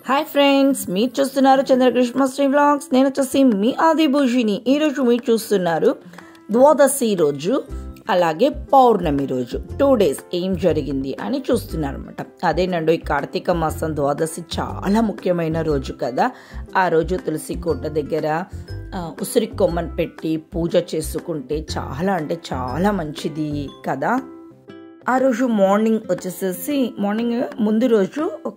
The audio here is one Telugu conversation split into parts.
హాయ్ ఫ్రెండ్స్ మీరు చూస్తున్నారు చంద్రకృష్ణ శ్రీ వ్లాగ్స్ నేను వచ్చేసి మీ ఆదిభూషిని ఈరోజు మీరు చూస్తున్నారు ద్వాదశి రోజు అలాగే పౌర్ణమి రోజు టూ డేస్ ఏం జరిగింది అని చూస్తున్నారు అనమాట అదేనండి ఈ కార్తీక మాసం ద్వాదశి చాలా ముఖ్యమైన రోజు కదా ఆ రోజు తులసి కోట దగ్గర ఆ, ఉసిరి కొమ్మని పెట్టి పూజ చేసుకుంటే చాలా అంటే చాలా మంచిది కదా ఆ రోజు మార్నింగ్ వచ్చేసేసి మార్నింగ్ ముందు రోజు ఒక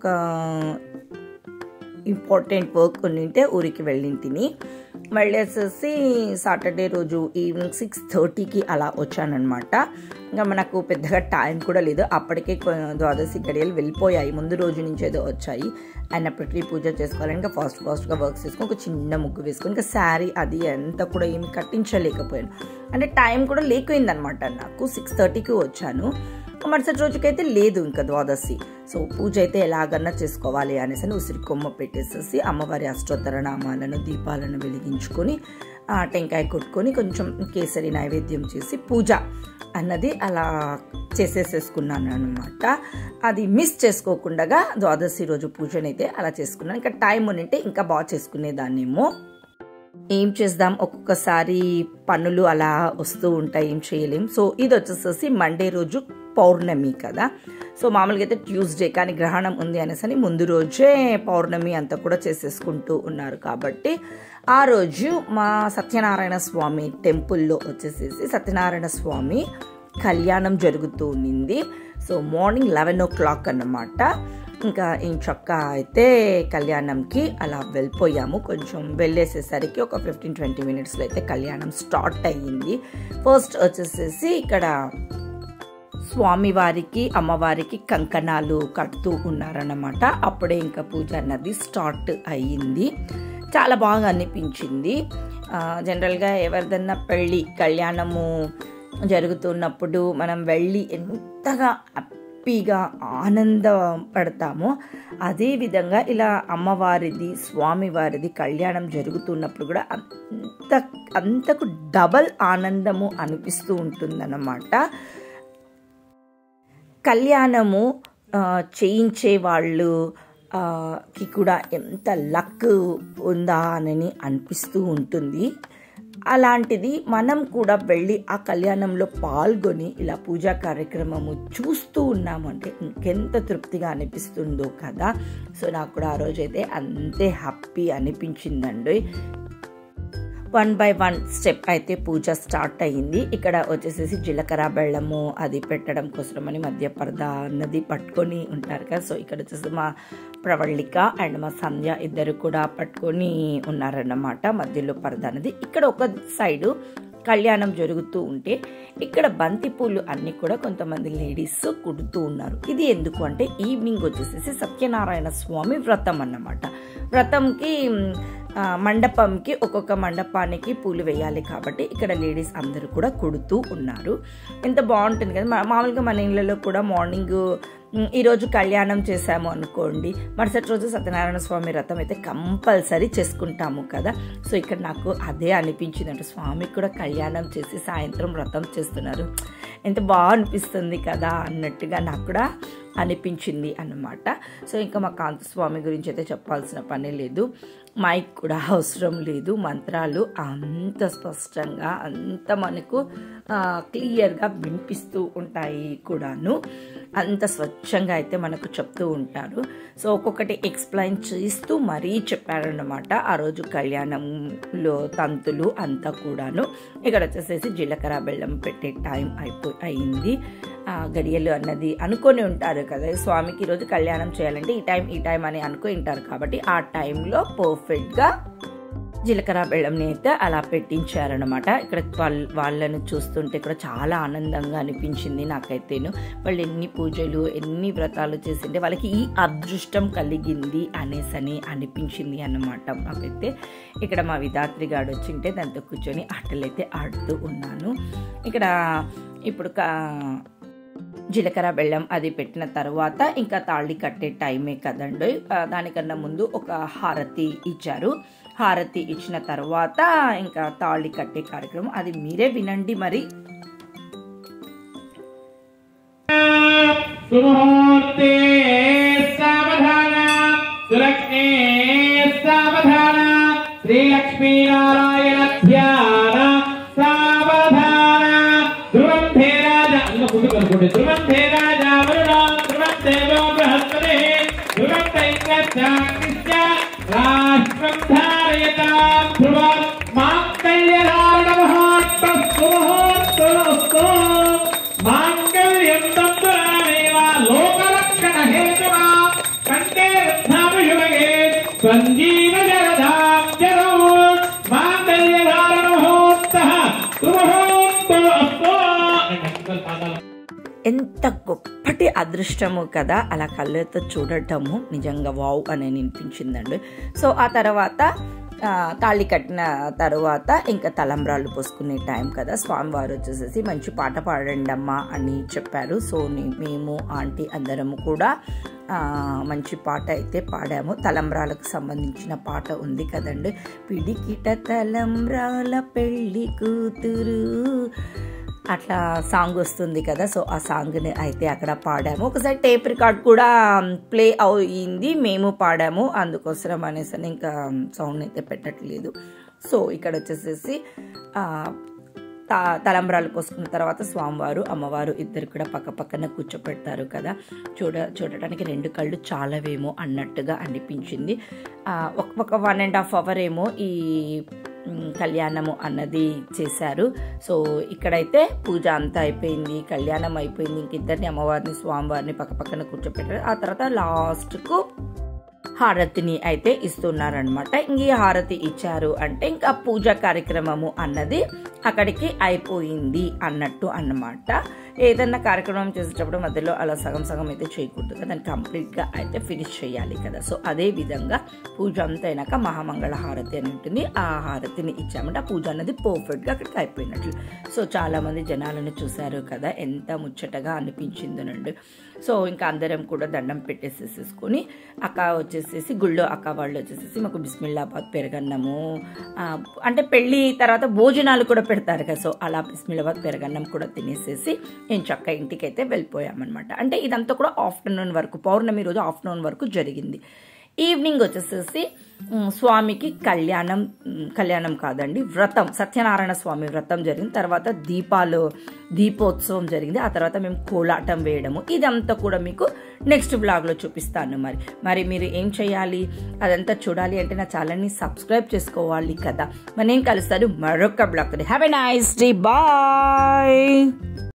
ఇంపార్టెంట్ వర్క్ ఉండింటే ఊరికి వెళ్ళింటిని వెళ్ళేసేసి సాటర్డే రోజు ఈవినింగ్ సిక్స్ థర్టీకి అలా వచ్చానమాట ఇంకా మనకు పెద్దగా టైం కూడా లేదు అప్పటికే కొ- ద్వాదశి గడియలు వెళ్ళిపోయాయి ముందు రోజు నుంచి ఏదో వచ్చాయి అయినప్పటికీ పూజ చేసుకోవాలి ఇంకా ఫాస్ట్ ఫాస్ట్గా వర్క్ చేసుకొని ఒక చిన్న ముగ్గు వేసుకొని ఇంకా శారీ అది అంతా కూడా ఏమి కట్టించలేకపోయాను అంటే టైం కూడా లేకపోయిందనమాట నాకు సిక్స్ థర్టీకి వచ్చాను మరుసటి రోజుకైతే లేదు ఇంకా ద్వాదశి సో పూజ అయితే ఎలాగన్నా చేసుకోవాలి అనేసి అని ఉసిరి కొమ్మ పెట్టేసేసి అమ్మవారి అష్టోత్తర నామాలను దీపాలను వెలిగించుకొని ఆ టెంకాయ కొట్టుకొని కొంచెం కేసరి నైవేద్యం చేసి పూజ అన్నది అలా చేసేసేసుకున్నాను అనమాట అది మిస్ చేసుకోకుండా ద్వాదశి రోజు పూజనైతే అలా చేసుకున్నాను ఇంకా టైం ఉంటే ఇంకా బాగా చేసుకునేదాన్నేమో ఏం చేద్దాం ఒక్కొక్కసారి పనులు అలా వస్తూ ఉంటాయి ఏం చేయలేం సో ఇది వచ్చేసేసి మండే రోజు పౌర్ణమి కదా సో మామూలుగా అయితే ట్యూస్డే కానీ గ్రహణం ఉంది అనేసి అని ముందు రోజే పౌర్ణమి అంతా కూడా చేసేసుకుంటూ ఉన్నారు కాబట్టి ఆ రోజు మా సత్యనారాయణ స్వామి టెంపుల్లో వచ్చేసేసి సత్యనారాయణ స్వామి కళ్యాణం జరుగుతూ ఉండింది so morning eleven o'clock అన్నమాట ఇంకా ఈ చొక్క అయితే కళ్యాణంకి అలా వెళ్ళిపోయాము కొంచెం వెళ్ళేసేసరికి ఒక ఫిఫ్టీన్ ట్వంటీ మినిట్స్లో అయితే కళ్యాణం స్టార్ట్ అయ్యింది ఫస్ట్ వచ్చేసేసి ఇక్కడ స్వామివారికి అమ్మవారికి కంకణాలు కడుతూ ఉన్నారన్నమాట అప్పుడే ఇంకా పూజ అన్నది స్టార్ట్ అయ్యింది చాలా బాగా అనిపించింది ఆ, జనరల్గా ఎవరిదన్నా పెళ్ళి కళ్యాణము జరుగుతున్నప్పుడు మనం వెళ్ళి ఎంతగా హ్యాపీగా ఆనందపడతామో అదేవిధంగా ఇలా అమ్మవారిది స్వామివారిది కళ్యాణం జరుగుతున్నప్పుడు కూడా అంత అంతకు డబల్ ఆనందము అనిపిస్తూ ఉంటుందన్నమాట కళ్యాణము ఆ, చేయించే వాళ్ళు ఆ, కి కూడా ఎంత లక్ ఉందా అని అనిపిస్తూ ఉంటుంది అలాంటిది మనం కూడా వెళ్ళి ఆ కళ్యాణంలో పాల్గొని ఇలా పూజా కార్యక్రమము చూస్తూ ఉన్నామంటే ఇంకెంత తృప్తిగా అనిపిస్తుందో కదా సో నాకు కూడా ఆ రోజైతే అంతే హ్యాపీ అనిపించిందండి వన్ బై వన్ స్టెప్ అయితే పూజ స్టార్ట్ అయ్యింది ఇక్కడ వచ్చేసేసి జీలకర్ర బెల్లము అది పెట్టడం కోసమని మధ్య పరద అన్నది పట్టుకొని ఉంటారు కదా సో ఇక్కడ వచ్చేసి మా ప్రవళిక అండ్ మా సంధ్య ఇద్దరు కూడా పట్టుకొని ఉన్నారన్నమాట మధ్యలో పరద అన్నది ఇక్కడ ఒక సైడు కళ్యాణం జరుగుతూ ఉంటే ఇక్కడ బంతి పూలు అన్ని కూడా కొంతమంది లేడీస్ కుడుతూ ఉన్నారు ఇది ఎందుకు అంటే ఈవినింగ్ వచ్చేసేసి సత్యనారాయణ స్వామి వ్రతం అన్నమాట వ్రతంకి మ్, ఆ, మండపంకి ఒక్కొక్క మండపానికి పూలు వేయాలి కాబట్టి ఇక్కడ లేడీస్ అందరూ కూడా కుడుతూ ఉన్నారు ఎంత బాగుంటుంది కదా మా- మామూలుగా మన ఇళ్ళలో కూడా మార్నింగ్ మ్, ఈరోజు కళ్యాణం చేశాము అనుకోండి మరుసటి రోజు సత్యనారాయణ స్వామి వ్రతం అయితే కంపల్సరీ చేసుకుంటాము కదా సో ఇక్కడ నాకు అదే అనిపించింది అంటే స్వామికి కూడా కళ్యాణం చేసి సాయంత్రం వ్రతం చేస్తున్నారు ఎంత బాగా అనిపిస్తుంది కదా అన్నట్టుగా నాకు కూడా అనిపించింది అన్నమాట సో ఇంకా మా కాంత స్వామి గురించి అయితే చెప్పాల్సిన పని లేదు మైక్ కూడా అవసరం లేదు మంత్రాలు అంత స్పష్టంగా అంత మనకు ఆ, క్లియర్గా వినిపిస్తూ ఉంటాయి కూడాను అంత స్వచ్ఛంగా అయితే మనకు చెప్తూ ఉంటారు సో ఒక్కొక్కటి ఎక్స్ప్లెయిన్ చేస్తూ మరీ చెప్పారన్నమాట ఆ రోజు కళ్యాణంలో తంతులు అంతా కూడాను ఇక్కడ వచ్చేసేసి జీలకర్ర బెల్లం పెట్టే టైం అయిపో అయింది ఆ, గడియలు అన్నది అనుకొని ఉంటారు కదా స్వామికి ఈరోజు కళ్యాణం చేయాలంటే ఈ టైం ఈ టైం అని అనుకొని ఉంటారు కాబట్టి ఆ టైంలో పర్ఫెక్ట్గా జీలకర్ర బెల్లంని అయితే అలా పెట్టించారనమాట ఇక్కడ వాళ్ళ వాళ్ళను చూస్తుంటే కూడా చాలా ఆనందంగా అనిపించింది నాకైతేను వాళ్ళు ఎన్ని పూజలు ఎన్ని వ్రతాలు చేసింటే వాళ్ళకి ఈ అదృష్టం కలిగింది అనేసని అనిపించింది అన్నమాట నాకైతే ఇక్కడ మా విధాత్రి గాడు వచ్చింటే దాంతో కూర్చొని ఆటలైతే ఆడుతూ ఉన్నాను ఇక్కడ ఇప్పుడు కా జీలకర్ర బెల్లం అది పెట్టిన తర్వాత ఇంకా తాళి కట్టే టైమే కదండి ఆ, దానికన్నా ముందు ఒక హారతి ఇచ్చారు హారతి ఇచ్చిన తర్వాత ఇంకా తాళి కట్టే కార్యక్రమం అది మీరే వినండి మరి సుముహూర్తే సావధాన సుర గురగ్నే సావధాన శ్రీలక్ష్మీనారాయణ ధ్యాన సావధాన ధ్రువం ధే రాజ అందులో ముందుకు అనుకోండి ధ్రువం ధే రాజ వరుణ ధ్రువం దేవో బృహస్పతి ధ్రువం దైత్యాగ్నిశ్చ రాష్ట్రం ధారయతాం ధ్రువం మాంగళ్యధారణ మహోత్తస్తు మహోత్తస్తు మాంగళ్యం తంతురామేవ లోకరక్షణ హేతునా కంటే వృద్ధాభిషుభగే సంజీవ జరదాం జరో మాంగళ్యధారణ మహోత్తః సుమహోత్తో అస్తో ఎంత గొప్పటి అదృష్టము కదా అలా కళ్ళతో చూడటము నిజంగా వావ్ అని అనిపించిందండి సో ఆ తర్వాత ఆ, తాళి కట్టిన తర్వాత ఇంకా తలంబ్రాలు పోసుకునే టైం కదా స్వామివారు వచ్చేసేసి మంచి పాట పాడండి అమ్మా అని చెప్పారు సో నే- మేము ఆంటీ అందరము కూడా ఆ, మంచి పాట అయితే పాడాము తలంబ్రాలకు సంబంధించిన పాట ఉంది కదండి పిడికిట తలంబ్రాల పెళ్ళి కూతురు అట్లా సాంగ్ వస్తుంది కదా సో ఆ సాంగ్ని అయితే అక్కడ పాడాము ఒకసారి టేప్ రికార్డ్ కూడా ప్లే అయింది మేము పాడాము అందుకోసం అనేసి అని ఇంకా సౌండ్ అయితే పెట్టట్లేదు సో ఇక్కడ వచ్చేసేసి ఆ, తా తలంబ్రాలు పోసుకున్న తర్వాత స్వామివారు అమ్మవారు ఇద్దరు కూడా పక్క పక్కన కూర్చోపెడతారు కదా చూడ చూడటానికి రెండు కళ్ళు చాలావేమో అన్నట్టుగా అనిపించింది ఆ, ఒక ఒక వన్ అండ్ హాఫ్ అవర్ ఏమో ఈ మ్, కళ్యాణము అన్నది చేశారు సో ఇక్కడైతే పూజ అంతా అయిపోయింది కళ్యాణం అయిపోయింది ఇంక ఇద్దరిని అమ్మవారిని స్వామివారిని పక్క పక్కన కూర్చోపెట్టారు ఆ తర్వాత లాస్ట్కు హారతిని అయితే ఇస్తున్నారనమాట ఇంక ఈ హారతి ఇచ్చారు అంటే ఇంకా పూజ కార్యక్రమము అన్నది అక్కడికి అయిపోయింది అన్నట్టు అన్నమాట ఏదన్నా కార్యక్రమం చేసేటప్పుడు మధ్యలో అలా సగం సగం అయితే చేయకూడదు కదా దాన్ని కంప్లీట్గా అయితే ఫినిష్ చేయాలి కదా సో అదే విధంగా పూజ అంతా అయినాక మహామంగళ హారతి అని ఉంటుంది ఆ హారతిని ఇచ్చామంటే ఆ పూజ అన్నది పర్ఫెక్ట్గా అక్కడికి అయిపోయినట్లు సో చాలామంది జనాలను చూశారు కదా ఎంత ముచ్చటగా అనిపించిందనండి సో ఇంకా అందరం కూడా దండం పెట్టేసేసేసుకొని అక్క వచ్చేసేసి గుళ్ళో అక్క వాళ్ళు వచ్చేసేసి మాకు బిస్మిల్లాబాద్ పెరగన్నము ఆ, అంటే పెళ్ళి తర్వాత భోజనాలు కూడా పెడతారు కదా సో అలా బిస్మిల్లాబాద్ పెరగన్నం కూడా తినేసేసి నేను చక్క ఇంటికి అయితే వెళ్ళిపోయామన్నమాట అంటే ఇదంతా కూడా ఆఫ్టర్నూన్ వరకు పౌర్ణమి రోజు ఆఫ్టర్నూన్ వరకు జరిగింది ఈవినింగ్ వచ్చేసేసి ఉమ్, స్వామికి కళ్యాణం ఉమ్, కళ్యాణం కాదండి వ్రతం సత్యనారాయణ స్వామి వ్రతం జరిగింది తర్వాత దీపాలు దీపోత్సవం జరిగింది ఆ తర్వాత మేము కోలాటం వేయడము ఇదంతా కూడా మీకు నెక్స్ట్ బ్లాగ్లో చూపిస్తాను మరి మరి మీరు ఏం చేయాలి అదంతా చూడాలి అంటే నా ఛానల్ని సబ్స్క్రైబ్ చేసుకోవాలి కదా మరి నేను కలుస్తాను మరొక blog have a nice day bye